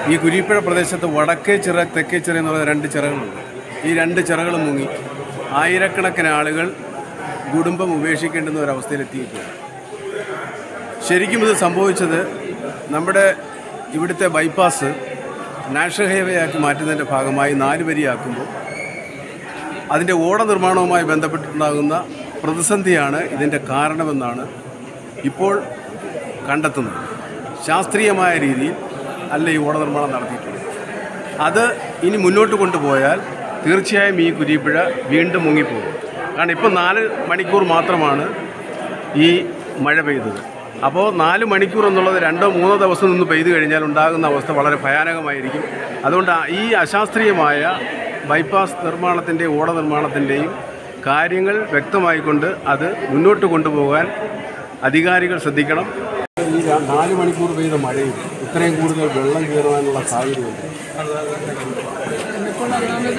ഈ കുരിപ്പുഴ പ്രദേശത്ത് വടക്കേ ചിറ തെക്കേ ചിറ എന്ന് പറയുന്ന രണ്ട് ചിറകളുണ്ട് ഈ രണ്ട് ചിറകളും മുങ്ങി ആയിരക്കണക്കിന് ആളുകൾ കുടുംബം ഉപേക്ഷിക്കേണ്ടുന്ന ഒരവസ്ഥയിലെത്തിയിരിക്കുകയാണ് ശരിക്കും ഇത് സംഭവിച്ചത് നമ്മുടെ ഇവിടുത്തെ ബൈപ്പാസ് നാഷണൽ ഹൈവേ ആക്കി മാറ്റുന്നതിൻ്റെ ഭാഗമായി നാല് വരിയാക്കുമ്പോൾ അതിൻ്റെ ഓട നിർമ്മാണവുമായി ബന്ധപ്പെട്ടിട്ടുണ്ടാകുന്ന പ്രതിസന്ധിയാണ് ഇതിൻ്റെ കാരണമെന്നാണ് ഇപ്പോൾ കണ്ടെത്തുന്നത് ശാസ്ത്രീയമായ രീതിയിൽ അല്ല ഈ ഓട നിർമ്മാണം നടത്തിയിട്ടുള്ളത് അത് ഇനി മുന്നോട്ട് കൊണ്ടുപോയാൽ തീർച്ചയായും ഈ കുരിപ്പുഴ വീണ്ടും മുങ്ങിപ്പോകും കാരണം ഇപ്പോൾ നാല് മണിക്കൂർ മാത്രമാണ് ഈ മഴ പെയ്തത് അപ്പോൾ നാല് മണിക്കൂർ എന്നുള്ളത് രണ്ടോ മൂന്നോ ദിവസം നിന്ന് പെയ്തു കഴിഞ്ഞാൽ ഉണ്ടാകുന്ന അവസ്ഥ വളരെ ഭയാനകമായിരിക്കും അതുകൊണ്ട് ആ- ഈ അശാസ്ത്രീയമായ ബൈപ്പാസ് നിർമ്മാണത്തിൻ്റെയും ഓട നിർമ്മാണത്തിൻ്റെയും കാര്യങ്ങൾ വ്യക്തമായിക്കൊണ്ട് അത് മുന്നോട്ട് കൊണ്ടുപോകാൻ അധികാരികൾ ശ്രദ്ധിക്കണം ഈ ര- നാല് മണിക്കൂർ പെയ്ത മഴയും ഇത്രയും കൂടുതൽ വെള്ളം കയറുവാനുള്ള സാഹചര്യമുണ്ട് ഇപ്പോൾ ഒന്നാമത്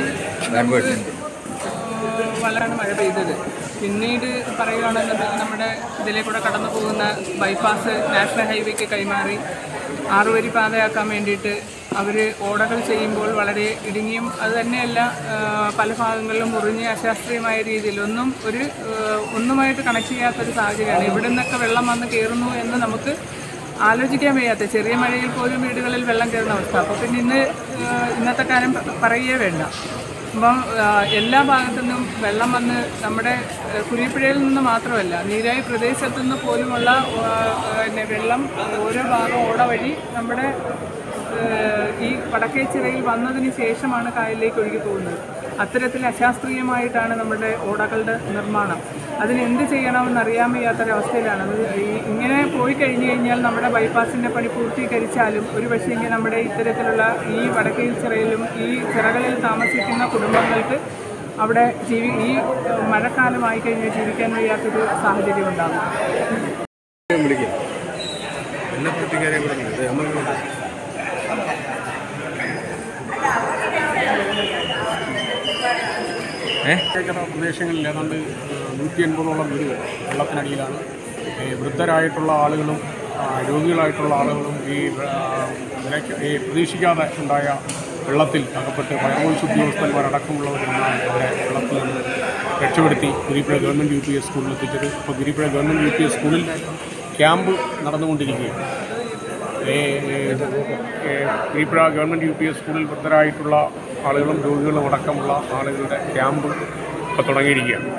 വളരെ മഴ പെയ്തത് പിന്നീട് പറയുകയാണെന്നുണ്ടെങ്കിൽ നമ്മുടെ ഇതിലെ കൂടെ കടന്നു പോകുന്ന ബൈപ്പാസ് നാഷണൽ ഹൈവേക്ക് കൈമാറി ആറുവരി പാതയാക്കാൻ വേണ്ടിയിട്ട് അവർ ഓടകൾ ചെയ്യുമ്പോൾ വളരെ ഇടുങ്ങിയും അത് തന്നെയല്ല ആ, പല ഭാഗങ്ങളിലും മുറിഞ്ഞ് അശാസ്ത്രീയമായ രീതിയിൽ ഒന്നും ഒരു ആ, ഒന്നുമായിട്ട് കണക്ട് ചെയ്യാത്തൊരു സാഹചര്യമാണ് ഇവിടെ നിന്നൊക്കെ വെള്ളം വന്ന് കയറുന്നു എന്ന് നമുക്ക് ആലോചിക്കാൻ വയ്യാത്ത ചെറിയ മഴയിൽ പോലും വീടുകളിൽ വെള്ളം കയറുന്ന അവസ്ഥ അപ്പോൾ പിന്നെ ഇന്ന് ആ, ഇന്നത്തെ കാര്യം പ- പറയുകയേ വേണ്ട അപ്പം ആ, എല്ലാ ഭാഗത്തു നിന്നും വെള്ളം വന്ന് നമ്മുടെ ആ, കുരിപ്പുഴയിൽ നിന്ന് മാത്രമല്ല നീരായി പ്രദേശത്തു നിന്ന് പോലുമുള്ള ആ, പിന്നെ വെള്ളം ഓരോ ഭാഗം ഓട വഴി നമ്മുടെ ആ, ഈ വടക്കേച്ചിറയിൽ വന്നതിന് ശേഷമാണ് കായലിലേക്ക് ഒഴുകി പോകുന്നത് അത്തരത്തിൽ അശാസ്ത്രീയമായിട്ടാണ് നമ്മുടെ ഓടകളുടെ നിർമ്മാണം അതിന് എന്ത് ചെയ്യണമെന്ന് അറിയാൻ വയ്യാത്തൊരവസ്ഥയിലാണ് അത് ഈ ഇങ്ങനെ പോയി കഴിഞ്ഞു കഴിഞ്ഞാൽ നമ്മുടെ ബൈപ്പാസിൻ്റെ പണി പൂർത്തീകരിച്ചാലും ഒരു പക്ഷേങ്കിൽ നമ്മുടെ ഇത്തരത്തിലുള്ള ഈ വടക്കേ ചിറയിലും ഈ ചിറകളിൽ താമസിക്കുന്ന കുടുംബങ്ങൾക്ക് അവിടെ ജീവി ഈ ഏഹ്, മഴക്കാലമായി കഴിഞ്ഞാൽ ജീവിക്കാൻ വയ്യാത്തൊരു സാഹചര്യം ഉണ്ടാകും വിളിക്കുക എല്ലാ പ്രതികാരം കൂടെ ഉണ്ട്. ഇത് നമ്മൾ ഏക്കർ പ്രദേശങ്ങളിൽ ഏതാണ്ട് നൂറ്റി എൺപതോളം വീടുകൾ വെള്ളത്തിനടിയിലാണ് ഈ വൃദ്ധരായിട്ടുള്ള ആളുകളും ആ, രോഗികളായിട്ടുള്ള ആളുകളും ഈ ആ, നിലയ്ക്ക് ഈ പ്രതീക്ഷിക്കാതെ ഉണ്ടായ വെള്ളത്തിൽ അകപ്പെട്ട് ഫയർഫോഴ്സ് ഉദ്യോഗസ്ഥന്മാരടക്കമുള്ളവരാണ് അവരെ വെള്ളത്തിൽ നിന്ന് രക്ഷപ്പെടുത്തി Girippuzha government U P S സ്കൂളിൽ എത്തിച്ചത് ഇപ്പോൾ Girippuzha government U P S സ്കൂളിൽ ക്യാമ്പ് നടന്നുകൊണ്ടിരിക്കുകയാണ് ഈ ഈ Girippuzha government U P S സ്കൂളിൽ വൃദ്ധരായിട്ടുള്ള ആളുകളും രോഗികളും അടക്കമുള്ള ആളുകളുടെ ക്യാമ്പ് ഇപ്പോൾ തുടങ്ങിയിരിക്കുകയാണ്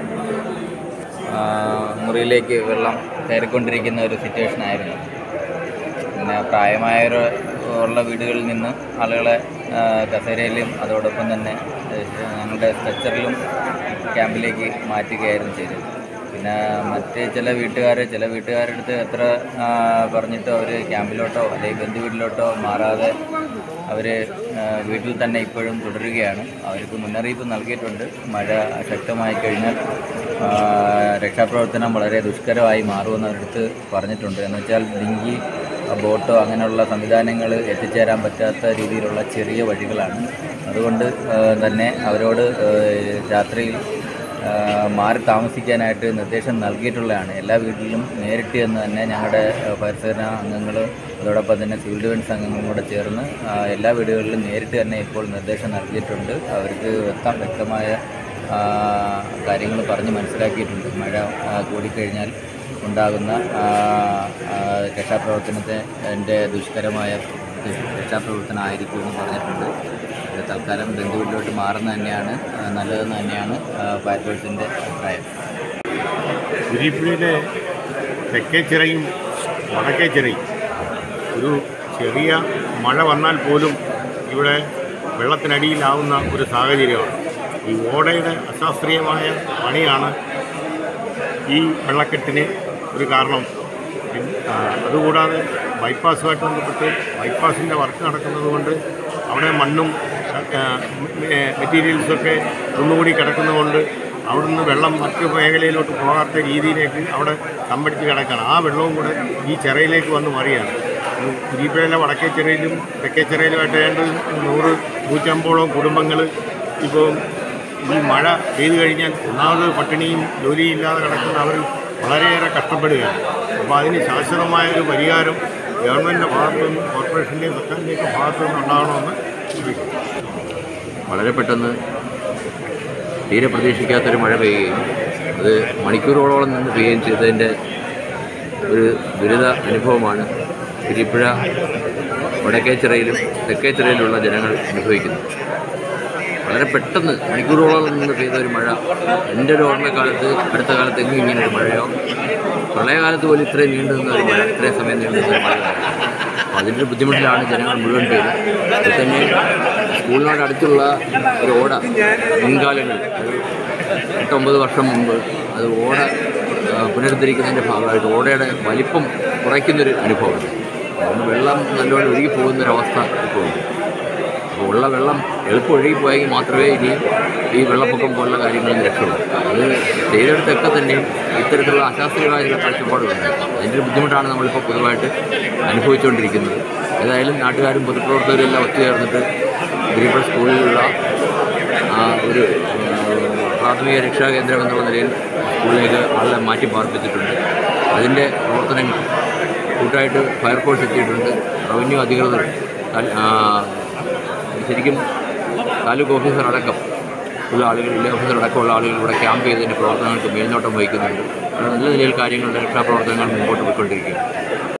ആ, മുറിയിലേക്ക് വെള്ളം കയറിക്കൊണ്ടിരിക്കുന്ന ഒരു സിറ്റുവേഷൻ ആയിരുന്നു പിന്നെ പ്രായമായവർ ഉള്ള വീടുകളിൽ നിന്ന് ആളുകളെ ആ, കസേരയിലും അതോടൊപ്പം തന്നെ ഏഹ്, ഞങ്ങളുടെ സ്ട്രെച്ചറിലും ക്യാമ്പിലേക്ക് മാറ്റുകയായിരുന്നു ചെയ്തത് പിന്നെ മറ്റ് ചില വീട്ടുകാർ ചില വീട്ടുകാരുടെ അടുത്ത് എത്ര ആ, പറഞ്ഞിട്ടോ അവർ ക്യാമ്പിലോട്ടോ അല്ലെങ്കിൽ ബന്ധുവീട്ടിലോട്ടോ മാറാതെ അവർ വീട്ടിൽ തന്നെ ഇപ്പോഴും തുടരുകയാണ് അവർക്ക് മുന്നറിയിപ്പ് നൽകിയിട്ടുണ്ട് മഴ ശക്തമായി കഴിഞ്ഞാൽ ആ, രക്ഷാപ്രവർത്തനം വളരെ ദുഷ്കരമായി മാറുമെന്ന് അവരടുത്ത് പറഞ്ഞിട്ടുണ്ട് എന്ന് വെച്ചാൽ ഡിങ്കി ബോട്ടോ അങ്ങനെയുള്ള സംവിധാനങ്ങൾ എത്തിച്ചേരാൻ പറ്റാത്ത രീതിയിലുള്ള ചെറിയ വഴികളാണ് അതുകൊണ്ട് ആ, തന്നെ അവരോട് ആ, രാത്രിയിൽ ആ, മാറി താമസിക്കാനായിട്ട് നിർദ്ദേശം നൽകിയിട്ടുള്ളതാണ് എല്ലാ വീട്ടിലും നേരിട്ട് എന്ന് തന്നെ ഞങ്ങളുടെ ആ, ഫയർസേന അംഗങ്ങൾ അതോടൊപ്പം തന്നെ സിവിൽ ഡിഫൻസ് അംഗങ്ങളും കൂടെ ചേർന്ന് ആ, എല്ലാ വീടുകളിലും നേരിട്ട് തന്നെ ഇപ്പോൾ നിർദ്ദേശം നൽകിയിട്ടുണ്ട് അവർക്ക് വ്യക്തം വ്യക്തമായ കാര്യങ്ങൾ പറഞ്ഞ് മനസ്സിലാക്കിയിട്ടുണ്ട് മഴ ആ, കൂടിക്കഴിഞ്ഞാൽ ഉണ്ടാകുന്ന ആ, ആ, രക്ഷാപ്രവർത്തനത്തെ എൻ്റെ ദുഷ്കരമായ രക്ഷാപ്രവർത്തനം ആയിരിക്കുമെന്ന് പറഞ്ഞിട്ടുണ്ട് ഇത് തൽക്കാലം ബന്ധുവീട്ടിലോട്ട് മാറുന്നത് തന്നെയാണ് ആ, നല്ലതെന്ന് തന്നെയാണ് ആ, ഫയർഫോഴ്സിൻ്റെ അഭിപ്രായം കുരിപ്പുഴയിലെ തെക്കേ ചിറയും വടക്കേ ചിറയും ഒരു ചെറിയ മഴ വന്നാൽ പോലും ഇവിടെ വെള്ളത്തിനടിയിലാവുന്ന ഒരു സാഹചര്യമാണ് ഈ ഓടയുടെ അശാസ്ത്രീയമായ പണിയാണ് ഈ വെള്ളക്കെട്ടിന് ഒരു കാരണം പിൻ- ആ, അതുകൂടാതെ ബൈപ്പാസുമായിട്ട് ബന്ധപ്പെട്ട് ബൈപ്പാസിൻ്റെ വർക്ക് നടക്കുന്നത് കൊണ്ട് അവിടെ മണ്ണും ആ, മെ- മെറ്റീരിയൽസൊക്കെ ഒന്നുകൂടി കിടക്കുന്നതുകൊണ്ട് അവിടുന്ന് വെള്ളം മറ്റു മേഖലയിലോട്ട് പോകാത്ത രീതിയിലേക്ക് അവിടെ തമ്പടിച്ച് കിടക്കുകയാണ് ആ വെള്ളവും കൂടെ ഈ ചിറയിലേക്ക് വന്ന് മറിയാണ് കുരിപ്പുഴയിലെ വടക്കേ ചിറയിലും തെക്കേ ചിറയിലുമായിട്ട് ഏതാണ്ട് നൂറ് നൂറ്റമ്പതോളം കുടുംബങ്ങൾ ഇപ്പോൾ ഈ മഴ പെയ്തു കഴിഞ്ഞാൽ ഒന്നാമത് പട്ടിണിയും ജോലിയില്ലാതെ കിടക്കുന്ന അവർ വളരെയേറെ കഷ്ടപ്പെടുകയാണ് അപ്പോൾ അതിന് ശാശ്വതമായ ഒരു പരിഹാരം ഗവൺമെൻറ്റിൻ്റെ ഭാഗത്തു നിന്ന് കോർപ്പറേഷൻ്റെയും സർക്കാരിൻ്റെയൊക്കെ ഭാഗത്തു നിന്ന് ഉണ്ടാകണമെന്ന് ശ്രമിക്കുന്നു വളരെ പെട്ടെന്ന് തീരെ പ്രതീക്ഷിക്കാത്തൊരു മഴ പെയ്യുകയും അത് മണിക്കൂറുകളോളം നിന്ന് പെയ്യുകയും ചെയ്തതിൻ്റെ ഒരു ദുരിത അനുഭവമാണ് തിരിപ്പുഴ വടക്കേച്ചിറയിലും തെക്കേച്ചിറയിലുള്ള ജനങ്ങൾ അനുഭവിക്കുന്നത് വളരെ പെട്ടെന്ന് മണിക്കൂറുകളോളം നിന്ന് പെയ്ത ഒരു മഴ എൻ്റെ ഒരു ഓർമ്മക്കാലത്ത് അടുത്ത കാലത്ത് എങ്ങും ഇങ്ങനെ ഒരു മഴയോ പ്രളയകാലത്ത് പോലും ഇത്രയും നീണ്ടു നിന്ന ഒരു മഴ ഇത്രയും സമയം നീണ്ടു നിന്ന ഒരു മഴ അപ്പോൾ അതിൻ്റെ ഒരു ബുദ്ധിമുട്ടിലാണ് ജനങ്ങൾ മുഴുവൻ പേര് അതിൽ തന്നെ സ്കൂളിനോട് അടുത്തുള്ള ഒരു ഓട മുൻകാലങ്ങളിൽ ഒരു എട്ടൊമ്പത് വർഷം മുമ്പ് അത് ഓട ആ, പുനരുദ്ധരിക്കുന്നതിൻ്റെ ഭാഗമായിട്ട് ഓടയുടെ വലിപ്പം കുറയ്ക്കുന്നൊരു അനുഭവമാണ് അതുകൊണ്ട് വെള്ളം നല്ലോണം ഒഴുകി പോകുന്നൊരവസ്ഥ ഇപ്പോൾ ഉണ്ട് അപ്പോൾ ഉള്ള വെള്ളം എളുപ്പം ഒഴുകി പോയെങ്കിൽ മാത്രമേ ഇനി ഈ വെള്ളപ്പൊക്കം പോലുള്ള കാര്യങ്ങളിൽ നിന്ന് രക്ഷയുള്ളൂ അത് ചെയ്തെടുത്തൊക്കെ തന്നെ ഇത്തരത്തിലുള്ള അശാസ്ത്രീയമായ ചില കാഴ്ചപ്പാടുകളുണ്ട് അതിൻ്റെ ഒരു ബുദ്ധിമുട്ടാണ് നമ്മളിപ്പോൾ പൊതുവായിട്ട് അനുഭവിച്ചുകൊണ്ടിരിക്കുന്നത് ഏതായാലും നാട്ടുകാരും പൊതുപ്രവർത്തകരും എല്ലാം ഒത്തുചേർന്നിട്ട് ഗ്രീപ്പർ സ്കൂളിലുള്ള ആ ഒരു ആ, പ്രാഥമിക രക്ഷാ കേന്ദ്രം എന്നുള്ള നിലയിൽ സ്കൂളിലേക്ക് ആളെ മാറ്റി പാർപ്പിച്ചിട്ടുണ്ട് അതിൻ്റെ പ്രവർത്തനങ്ങൾ കൂട്ടായിട്ട് ഫയർഫോഴ്സ് എത്തിയിട്ടുണ്ട് റവന്യൂ അധികൃതർ താൽ- ആ, ശരിക്കും താലൂക്ക് ഓഫീസർ അടക്കം ഉള്ള ആളുകൾ ജില്ലാ ഓഫീസർ അടക്കമുള്ള ആളുകൾ ഇവിടെ ക്യാമ്പ് ചെയ്തതിൻ്റെ പ്രവർത്തനങ്ങൾക്ക് മേൽനോട്ടം വഹിക്കുന്നുണ്ട് വളരെ നല്ല നിലയിൽ കാര്യങ്ങളുടെ രക്ഷാപ്രവർത്തനങ്ങൾ മുമ്പോട്ട് പോയിക്കൊണ്ടിരിക്കുകയാണ്